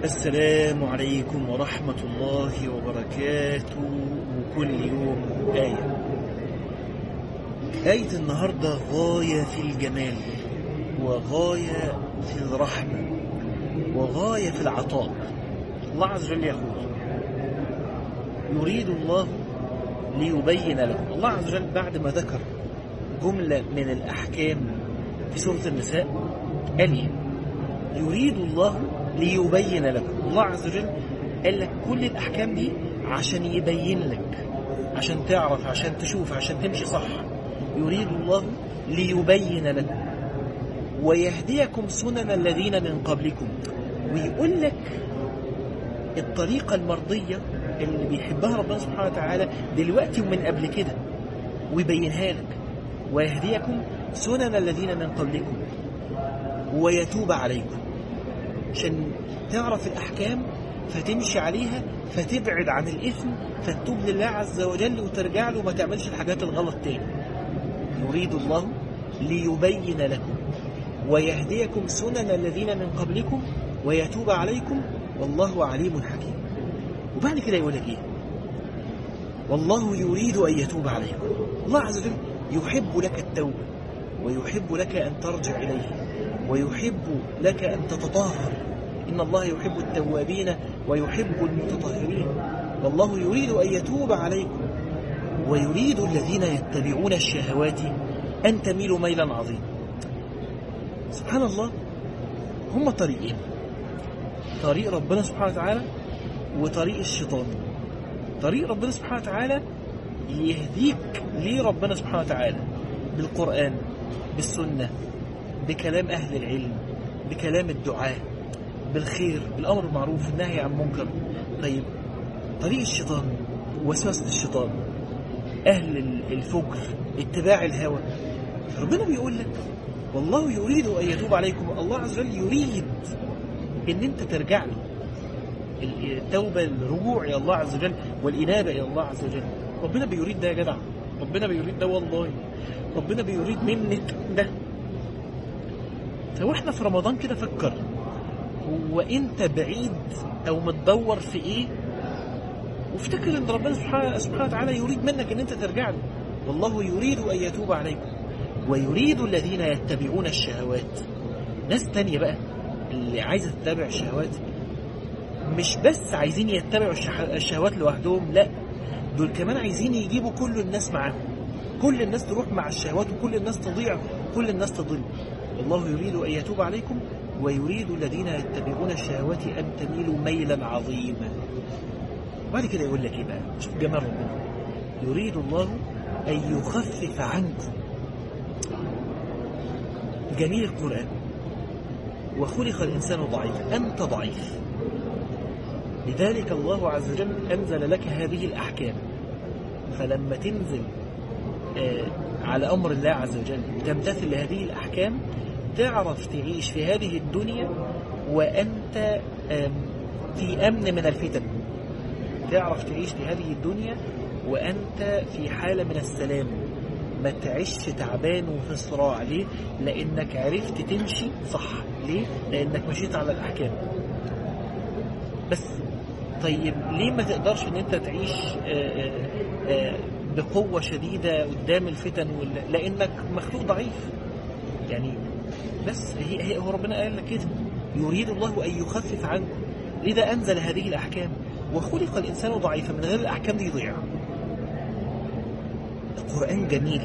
السلام عليكم ورحمة الله وبركاته وكل يوم آية آية النهاردة غاية في الجمال وغاية في الرحمة وغاية في العطاء الله عز وجل يقول يريد الله ليبين لكم الله عز وجل بعد ما ذكر جملة من الأحكام في سورة النساء قال إيه؟ يريد الله ليبين لكم الله عز وجل قال لك كل الأحكام دي عشان يبين لك عشان تعرف عشان تشوف عشان تمشي صح يريد الله ليبين لكم ويهديكم سنن الذين من قبلكم ويقول لك الطريقة المرضية اللي بيحبها ربنا سبحانه وتعالى دلوقتي ومن قبل كده ويبينها لك ويهديكم سنن الذين من قبلكم ويتوب عليكم عشان تعرف الأحكام فتمشي عليها فتبعد عن الإثم فتتوب لله عز وجل وترجع له وما تعملش الحاجات الغلط تاني يريد الله ليبين لكم ويهديكم سنن الذين من قبلكم ويتوب عليكم والله عليم حكيم وبعد كده يقول لك ايه والله يريد ان يتوب عليكم الله عز وجل يحب لك التوبه ويحب لك ان ترجع اليه ويحب لك ان تتطهر ان الله يحب التوابين ويحب المتطهرين والله يريد ان يتوب عليكم ويريد الذين يتبعون الشهوات ان تميلوا ميلا عظيما سبحان الله هم طريقين طريق ربنا سبحانه وتعالى وطريق الشيطان طريق ربنا سبحانه وتعالى يهديك لربنا سبحانه وتعالى بالقرآن بالسنة بكلام أهل العلم بكلام الدعاء بالخير بالأمر بالمعروف النهي عن المنكر طيب طريق الشيطان وسوسة الشيطان أهل الفجر اتباع الهوى ربنا بيقول لك والله يريد أن يتوب عليكم الله عز وجل يريد ان انت ترجع له التوبة الرجوع إلى الله عز وجل والإنابة إلى الله عز وجل ربنا بيريد ده يا جدع ربنا بيريد ده والله ربنا بيريد منك ده فواحنا في رمضان كده فكر هو انت بعيد او متدور في ايه وافتكر ان ربنا سبحانه وتعالى يريد منك ان انت ترجع له والله يريد ان يتوب عليكم ويريد الذين يتبعون الشهوات ناس تانية بقى اللي عايزة تتابع الشهوات مش بس عايزين يتبعوا الشهوات لوحدهم لا دول كمان عايزين يجيبوا كل الناس معاهم كل الناس تروح مع الشهوات وكل الناس تضيع وكل الناس تضل الله يريد أن يتوب عليكم ويريد الذين يتبعون الشهوات أن تميلوا ميلا عظيما وبعد كده يقول لك ايه بقى شوف جمال ربنا يريد الله أن يخفف عنكم جميل القرآن وخلق الإنسان ضعيفا أنت ضعيف لذلك الله عز وجل أنزل لك هذه الأحكام فلما تنزل على أمر الله عز وجل وتمتثل لهذه الأحكام تعرف تعيش في هذه الدنيا وأنت في أمن من الفتن تعرف تعيش في هذه الدنيا وأنت في حالة من السلام ما تعيش تعبان وفي صراع ليه؟ لأنك عرفت تمشي صح ليه؟ لأنك مشيت على الأحكام بس طيب ليه ما تقدرش ان انت تعيش آآ آآ بقوة شديدة قدام الفتن وال... لانك مخلوق ضعيف يعني بس هي, هي هو ربنا قال لك كده يريد الله ان يخفف عنكم لذا انزل هذه الاحكام وخلق الانسان ضعيفا من غير الاحكام دي يضيع القران جميل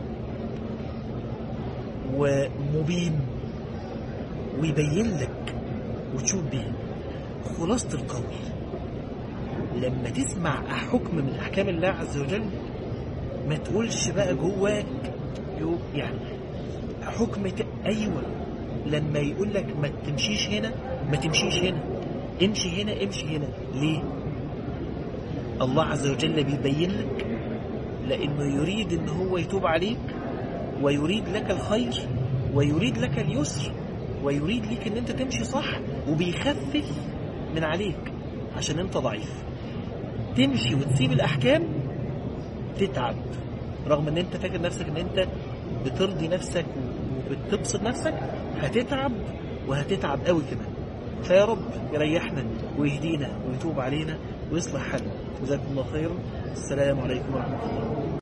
ومبين ويبين لك وتشوف به خلاصة القول لما تسمع حكم من أحكام الله عز وجل ما تقولش بقى جواك يعني حكم ت... أيوة لما يقول لك ما تمشيش هنا ما تمشيش هنا امشي هنا امشي هنا ليه الله عز وجل بيبين لك لأنه يريد أن هو يتوب عليك ويريد لك الخير ويريد لك اليسر ويريد لك أن أنت تمشي صح وبيخفف من عليك عشان أنت ضعيف تمشي وتسيب الأحكام تتعب رغم أن أنت فاكر نفسك أن أنت بترضي نفسك وبتبسط نفسك هتتعب وهتتعب قوي كمان فيا رب يريحنا ويهدينا ويتوب علينا ويصلح حالنا جزاكم الله خيرا السلام عليكم ورحمة الله